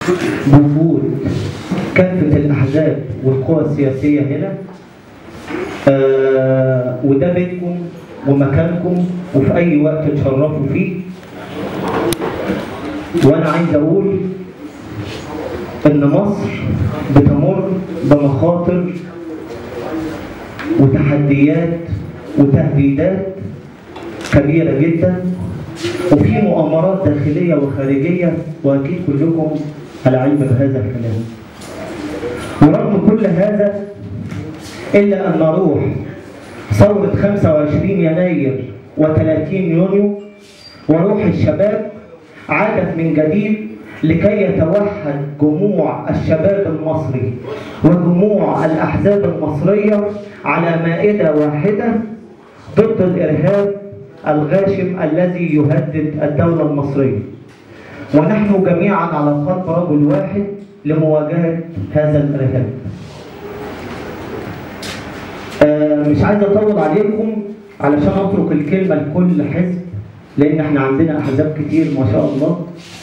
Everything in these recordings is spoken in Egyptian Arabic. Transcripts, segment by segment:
بوجود كافة الأحزاب والقوى السياسية هنا آه وده بيتكم ومكانكم وفي أي وقت تشرفوا فيه وأنا عايز أقول إن مصر بتمر بمخاطر وتحديات وتهديدات كبيرة جدا وفي مؤامرات داخلية وخارجية وأكيد كلكم على علم بهذا الكلام ورغم كل هذا إلا أن روح ثورة 25 يناير و30 يونيو وروح الشباب عادت من جديد لكي يتوحد جموع الشباب المصري وجموع الأحزاب المصرية على مائدة واحدة ضد الإرهاب الغاشم الذي يهدد الدولة المصرية ونحن جميعا على خط رجل واحد لمواجهة هذا الإرهاب آه مش عايز أطول عليكم علشان أترك الكلمة لكل حزب لأن احنا عندنا أحزاب كتير ما شاء الله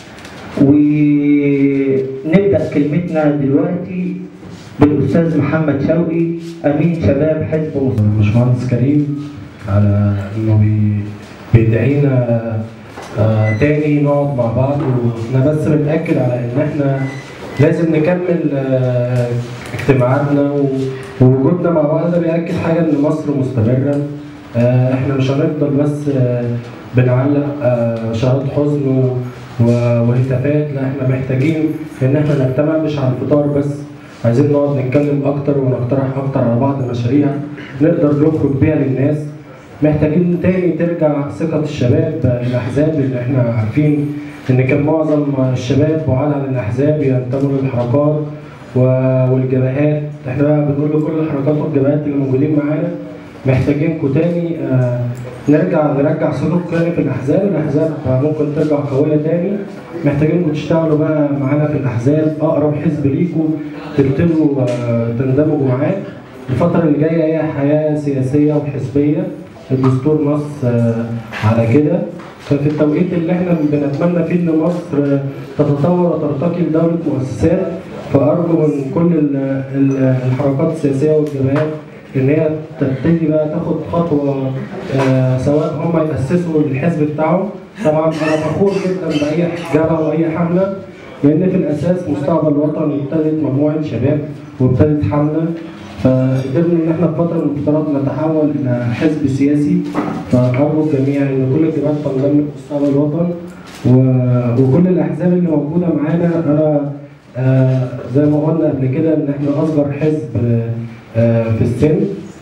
ونبدأ كلمتنا دلوقتي بالأستاذ محمد شوقي أمين شباب حزب مصر باشمهندس كريم على انه بي- بيدعينا آه، تاني نقعد مع بعض واحنا بس بنأكد على ان احنا لازم نكمل آه، اجتماعاتنا و- ووجودنا مع بعض ده بيأكد حاجة ان مصر مستمرة آه، احنا مش هنفضل بس آه، بنعلق آه، شهادات حزن و- و- وهتافات لا احنا محتاجين ان احنا نجتمع مش على الفطار بس عايزين نقعد نتكلم اكتر ونقترح اكتر على بعض مشاريع نقدر نخرج بيها للناس محتاجين تاني ترجع ثقة الشباب الأحزاب اللي احنا عارفين إن كان معظم الشباب بعاد عن الأحزاب ينتموا للحركات و- والجبهات احنا بقى بنقول لكل الحركات والجبهات اللي موجودين معانا محتاجينكم تاني آه، نرجع نرجع ثقتكم تاني في الأحزاب الأحزاب ممكن ترجع قوية تاني محتاجينكم تشتغلوا بقى معانا في الأحزاب أقرب حزب ليكم تبتدوا آه، تندمجوا معاه الفترة اللي جاية هي حياة سياسية وحزبية الدستور نص آه، على كده ففي التوقيت اللي احنا بنتمنى فيه ان مصر آه، تتطور وترتقي لدولة مؤسسات فأرجو من كل ال- ال- الحركات السياسية والجماعات ان هي تبتدي بقى تاخد خطوة آه، سواء هم يأسسوا الحزب بتاعهم طبعا انا فخور جدا بأي جبهة وأي حملة لأن في الأساس مستقبل الوطن ابتدت مجموعة شباب وابتدت حملة فقدرنا ان احنا في فتره من الفترات نتحول الى حزب سياسي فارجو الجميع ان كل الجبهات تنضم لمستقبل الوطن و- وكل الاحزاب اللي موجوده معانا انا آه، زي ما قلنا قبل كده ان احنا اصغر حزب آه، في السن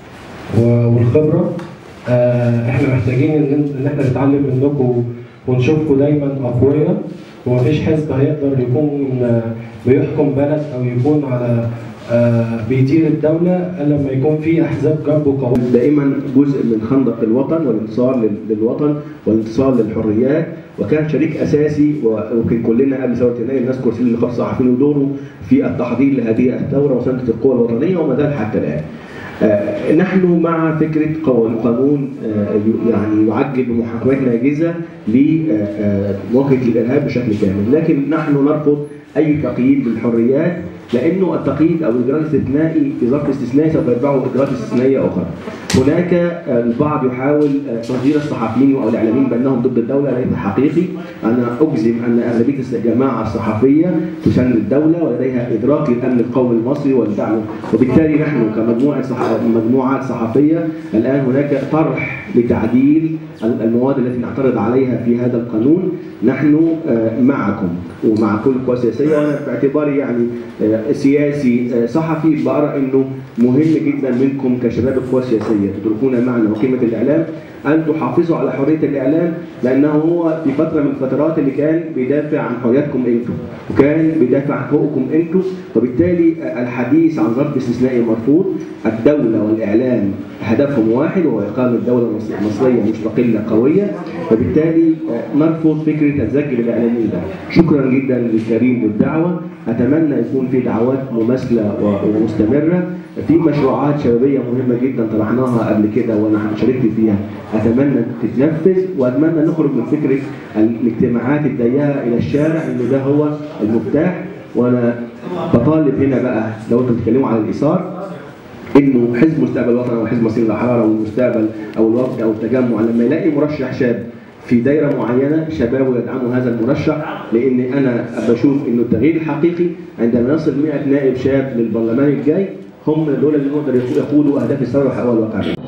و- والخبره آه، احنا محتاجين ان ان احنا نتعلم منكم ونشوفكم دايما اقوياء ومفيش حزب هيقدر يكون آه، بيحكم بلد او يكون على آه، بيدير الدوله الا لما يكون في احزاب جنبه قويه دائما جزء من خندق الوطن والانتصار لل- للوطن والانتصار للحريات وكان شريك اساسي ويمكن كلنا قبل ثوره يناير نذكر سليم النقابه الصحفيين ودوره في التحضير لهذه الثوره وسنه القوى الوطنيه وما زال حتى الان. آه، نحن مع فكره قانون قانون آه، ي- يعني يعجل بمحاكمات ناجزه لمواجهه الارهاب بشكل كامل، لكن نحن نرفض اي تقييد للحريات لانه التقييد او الاجراء الاستثنائي في ظرف استثنائي سوف يتبعه اجراءات استثنائيه اخرى. هناك آه، البعض يحاول آه، تنظير الصحفيين او الاعلاميين بانهم ضد الدوله ليس حقيقي. انا اجزم ان اغلبيه الجماعه الصحفيه تساند الدوله ولديها ادراك للامن القومي المصري والدعم وبالتالي نحن كمجموعه صح... مجموعات صحفيه الان هناك طرح لتعديل المواد التي نعترض عليها في هذا القانون نحن آه، معكم ومع كل القوى السياسيه وانا باعتباري يعني آه، سياسي آه، صحفي بارى انه مهم جدا منكم كشباب القوى السياسيه تدركون معنى وقيمه الاعلام ان تحافظوا على حريه الاعلام لانه هو في فتره من الفترات اللي كان بيدافع عن حرياتكم انتم وكان بيدافع عن حقوقكم انتم وبالتالي الحديث عن ظرف استثنائي مرفوض الدوله والاعلام هدفهم واحد وهو اقامه دوله مص- مصريه مستقله قويه وبالتالي آه، نرفض فكره الزج بالاعلاميين ده شكرا جدا للكريم للدعوه اتمنى يكون في دعوات مماثله و- ومستمره في مشروعات شبابيه مهمه جدا طرحناها قبل كده وانا شاركت فيها اتمنى تتنفذ واتمنى نخرج من فكره الاجتماعات الضيقه الى الشارع انه ده هو المفتاح وانا بطالب هنا بقى لو انتم بتتكلموا على الايثار انه حزب مستقبل الوطن او حزب مصير الحراره او المستقبل او الوفد او التجمع لما يلاقي مرشح شاب في دايره معينه شبابه يدعموا هذا المرشح لان انا بشوف انه التغيير الحقيقي عندما يصل 100 نائب شاب للبرلمان الجاي هم دول اللي نقدر يقودوا اهداف الثوره ويحققوا الواقع